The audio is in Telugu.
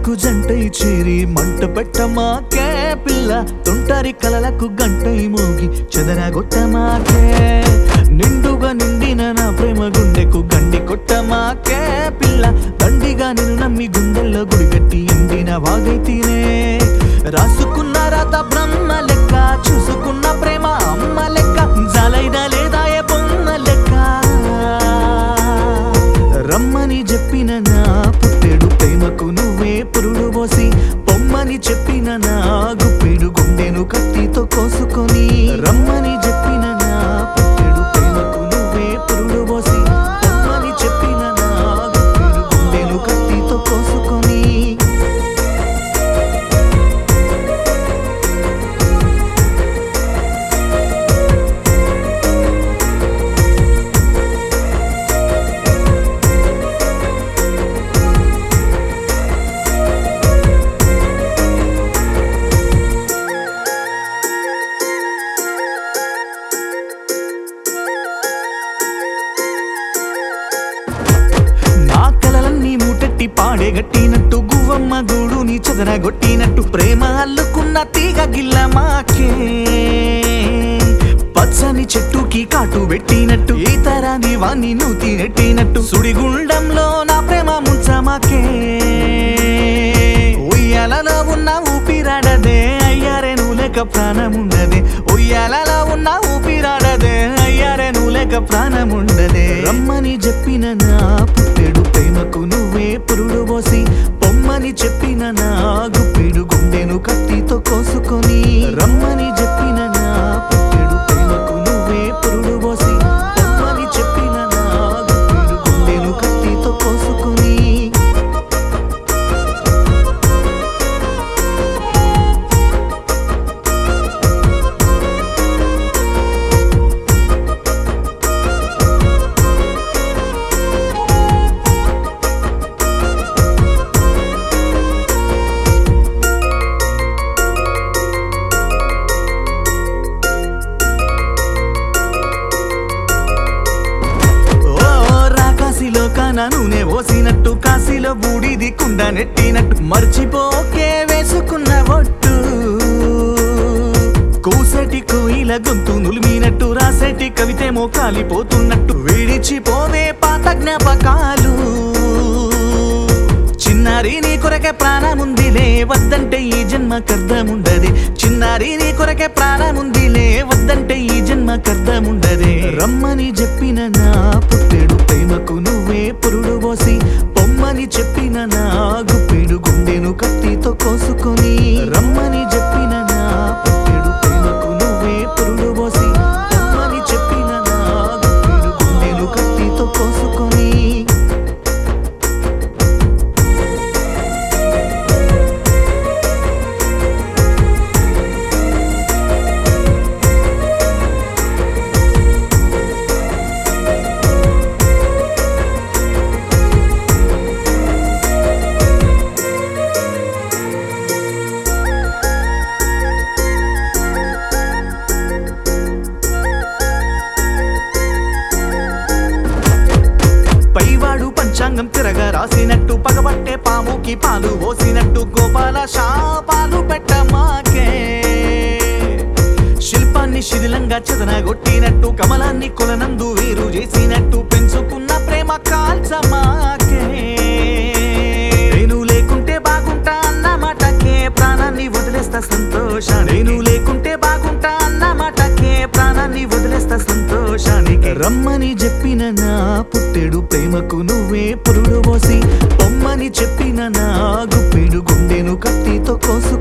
కలలకు జంటై చేరి మంట పెట్టమాకే పిల్ల తొంటరి కలలకు గంటై మోగి చెదరగొట్టమాకే నిండుగా నిండిన నా ప్రేమ గుండెకు గండి కొట్టమాకే పిల్ల దండిగా నిన్ను నమ్మి గుండెల్లో గుడిగట్టి ఎండిన వాగైతేనే రాసుకున్న రాత బ్రహ్మ లెక్క చూసుకున్న ప్రేమ అమ్మ లెక్క జలైన లేదా ఏ బొమ్మ లెక్క రమ్మని చెప్పిన నా పుట్టెడు ప్రేమకు నువ్వే పురుడు పోసి పొమ్మని చెప్పిన నా గుప్పెడు గుండెను కత్తితో కోసుకొని రమ్మని చెప్పిన నా పుట్టెడు ప్రేమకు నువ్వే పురుడు పోసి పొమ్మని చెప్పిన నా గుప్పెడు గుండెను కత్తితో కోసుకొని నా కలలన్నీ మూటెట్టి పాడేగట్టినట్టు గువ్వమ్మ గూడుని చెదరగొట్టినట్టు ప్రేమ అల్లుకున్న తీగ గిల్ల మాకే పచ్చని చెట్టుకి కాటు పెట్టినట్టు ఈ తరాని వాణ్ణి నూతి నెట్టినట్టు సుడిగుండంలో నా ప్రేమ ముంచమాకే ఉయ్యాలలో ఉన్న ఊపిరాడదే అయ్యారే నువ్వు లేక ప్రాణముండదే ఉయ్యాలలో ఉన్న ఊపిరాడదే అయ్యారే నువ్వు లేక ప్రాణముండదే రమ్మని చెప్పిన నా పుట్టెడు ప్రేమకు నువ్వే పురుడు పోసి పొమ్మని చెప్పిన నా గుప్పెడు గుండెను కత్తితో కోసుకొని రమ్మని చెప్పిన నా పుట్టెడు ప్రేమకు నువ్వే పురుడు పోసి పొమ్మని చెప్పిన నా గుప్పెడు గుండెను కత్తితో కోసుకొని ఓ రాకాశిలో కానా నూనె పోసినట్టు కాశీలో బూడిది కుండ నెట్టినట్టు మర్చిపోకే వేసుకున్న ఒట్టు కూసటి కోయిల గొంతు నులిమినట్టు రాసేటి కవితేమో కాలిపోతున్నట్టు విడిచిపోవే పాత జ్ఞాపకాలు చిన్నారి నీ కొరకే ప్రాణముందిలే వద్దంటే ఈ జన్మకర్ధముండదే చిన్నారి నీ కొరకే ప్రాణముందిలే వద్దంటే ఈ జన్మకర్ధముండదే రమ్మని చెప్పిన నా పుట్టెడు ప్రేమకు నువ్వే పురుడు పోసి పొమ్మని చెప్పిన నా గుప్పెడు గుండెను కత్తితో కోసుకొని రమ్మని చెప్పిన నా పుట్టెడు ప్రేమకు నువ్వే పురుడు పోసి పొమ్మని చెప్పిన నా గుప్పెడు గుండెను కత్తితో కోసుకొని పైవాడు పంచాంగం తిరగ రాసినట్టు పగబట్టే పాముకి పాలు పోసినట్టు గోపాల శాపాలు పెట్టమాకే శిల్పాన్ని శిథిలంగా చెదనగొట్టినట్టు కమలాన్ని కొలనందు వేరు చేసినట్టు పెంచుకున్న ప్రేమ కాల్చమాకే నేను లేకుంటే బాగుంటా అన్న మాటకే ప్రాణాన్ని వదిలేస్తా సంతోష నేను లేకుంటే బాగుంటా అన్న మాటకే ప్రాణాన్ని వదిలేస్తా సంతోషానికి రమ్మని చెప్పిన నా పుట్టెడు ప్రేమకు నువ్వే పురుడు పోసి పొమ్మని చెప్పిన నా గుప్పెడు గుండెను కత్తితో కోసు